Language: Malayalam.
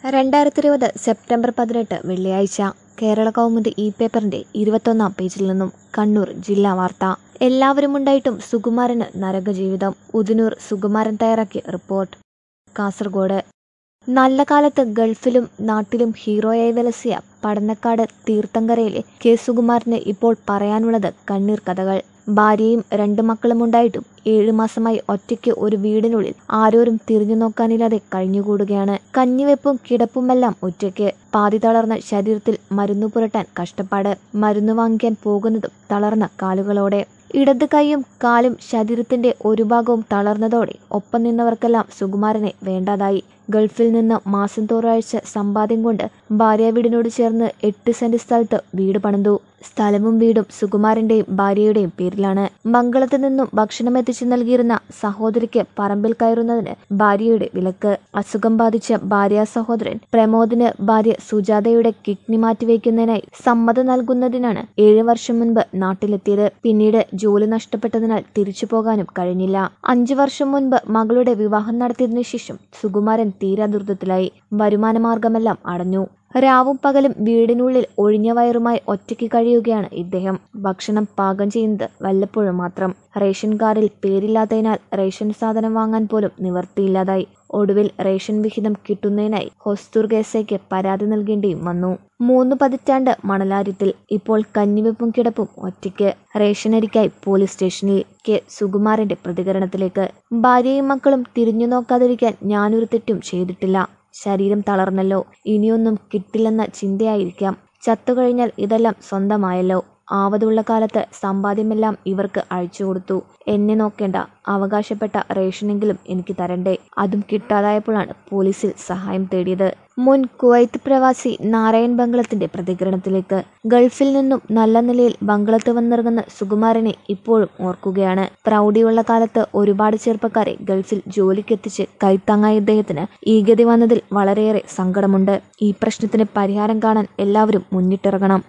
രണ്ടായിരത്തി ഇരുപത് സെപ്റ്റംബർ പതിനെട്ട് വെള്ളിയാഴ്ച കേരള കൗമുദി ഇ പേപ്പറിന്റെ ഇരുപത്തൊന്നാം പേജിൽ നിന്നും കണ്ണൂർ ജില്ലാ വാർത്ത എല്ലാവരും ഉണ്ടായിട്ടും സുകുമാരന് നരകജീവിതം ഉദിനൂർ സുകുമാരൻ തയ്യാറാക്കിയ റിപ്പോർട്ട് കാസർഗോഡ് നല്ല കാലത്ത് ഗൾഫിലും നാട്ടിലും ഹീറോയായി വിലസിയ പടന്നക്കാട് തീർത്ഥങ്കരയിലെ കെ സുകുമാരന് ഇപ്പോൾ പറയാനുള്ളത് കണ്ണീർ കഥകൾ ഭാര്യയും രണ്ടു മക്കളും ഉണ്ടായിട്ടും ഏഴു മാസമായി ഒറ്റയ്ക്ക് ഒരു വീടിനുള്ളിൽ ആരോരും തിരിഞ്ഞു നോക്കാനില്ലാതെ കഴിഞ്ഞുകൂടുകയാണ് കഞ്ഞിവെപ്പും കിടപ്പുമെല്ലാം ഒറ്റയ്ക്ക് പാതി തളർന്ന ശരീരത്തിൽ മരുന്നു പുരട്ടാൻ കഷ്ടപ്പാട് മരുന്ന് വാങ്ങിക്കാൻ പോകുന്നതും തളർന്ന കാലുകളോടെ ഇടത് കൈയും കാലും ശരീരത്തിന്റെ ഒരു ഭാഗവും തളർന്നതോടെ ഒപ്പം നിന്നവർക്കെല്ലാം സുകുമാരനെ വേണ്ടാതായി ഗൾഫിൽ നിന്ന് മാസം തോറാഴ്ച സമ്പാദ്യം കൊണ്ട് ഭാര്യ വീടിനോട് ചേർന്ന് എട്ട് സെന്റ് സ്ഥലത്ത് വീട് പണിതു സ്ഥലവും വീടും സുകുമാരന്റെയും ഭാര്യയുടെയും പേരിലാണ് മംഗളത്ത് നിന്നും ഭക്ഷണം എത്തിച്ചു നൽകിയിരുന്ന സഹോദരിക്ക് പറമ്പിൽ കയറുന്നതിന് ഭാര്യയുടെ വിലക്ക് അസുഖം ബാധിച്ച ഭാര്യ സഹോദരൻ പ്രമോദിന് ഭാര്യ സുജാതയുടെ കിഡ്നി മാറ്റിവെക്കുന്നതിനായി സമ്മതം നൽകുന്നതിനാണ് ഏഴു വർഷം മുൻപ് നാട്ടിലെത്തിയത് പിന്നീട് ജോലി നഷ്ടപ്പെട്ടതിനാൽ തിരിച്ചു പോകാനും കഴിഞ്ഞില്ല അഞ്ചു വർഷം മുൻപ് മകളുടെ വിവാഹം നടത്തിയതിനു ശേഷം സുകുമാരൻ തീരാ ദുരിതത്തിലായി വരുമാനമാർഗമെല്ലാം അടഞ്ഞു രാവും പകലും വീടിനുള്ളിൽ ഒഴിഞ്ഞ വയറുമായി ഒറ്റയ്ക്ക് കഴിയുകയാണ് ഇദ്ദേഹം ഭക്ഷണം പാകം ചെയ്യുന്നത് വല്ലപ്പോഴും മാത്രം റേഷൻ കാർഡിൽ പേരില്ലാത്തതിനാൽ റേഷൻ സാധനം വാങ്ങാൻ പോലും നിവർത്തിയില്ലാതായി ഒടുവിൽ റേഷൻ വിഹിതം കിട്ടുന്നതിനായി ഹൊസ്തൂർ കേസയ്ക്ക് പരാതി നൽകേണ്ടിയും വന്നു മൂന്ന് പതിറ്റാണ്ട് മണലാര്യത്തിൽ ഇപ്പോൾ കഞ്ഞിവെപ്പും കിടപ്പും ഒറ്റയ്ക്ക് റേഷനരിക്കായി പോലീസ് സ്റ്റേഷനിൽ കെ സുകുമാരന്റെ പ്രതികരണത്തിലേക്ക് ഭാര്യയും മക്കളും തിരിഞ്ഞു നോക്കാതിരിക്കാൻ ഞാനൊരു തെറ്റും ചെയ്തിട്ടില്ല ശരീരം തളർന്നല്ലോ ഇനിയൊന്നും കിട്ടില്ലെന്ന ചിന്തയായിരിക്കാം ചത്തുകഴിഞ്ഞാൽ ഇതെല്ലാം സ്വന്തമായല്ലോ ആവതുള്ള കാലത്ത് സമ്പാദ്യമെല്ലാം ഇവർക്ക് അഴിച്ചു കൊടുത്തു എന്നെ നോക്കേണ്ട അവകാശപ്പെട്ട റേഷനെങ്കിലും എനിക്ക് തരണ്ടേ അതും കിട്ടാതായപ്പോഴാണ് പോലീസിൽ സഹായം തേടിയത് മുൻ കുവൈത്ത് പ്രവാസി നാരായൺ ബംഗ്ലത്തിന്റെ പ്രതികരണത്തിലേക്ക് ഗൾഫിൽ നിന്നും നല്ല നിലയിൽ ബംഗ്ലത്ത് വന്നിറങ്ങുന്ന സുകുമാരനെ ഇപ്പോഴും ഓർക്കുകയാണ് പ്രൗഢിയുള്ള കാലത്ത് ഒരുപാട് ചെറുപ്പക്കാരെ ഗൾഫിൽ ജോലിക്കെത്തിച്ച് കൈത്താങ്ങായ ഇദ്ദേഹത്തിന് ഈ ഗതി വന്നതിൽ വളരെയേറെ സങ്കടമുണ്ട് ഈ പ്രശ്നത്തിന് പരിഹാരം കാണാൻ എല്ലാവരും മുന്നിട്ടിറങ്ങണം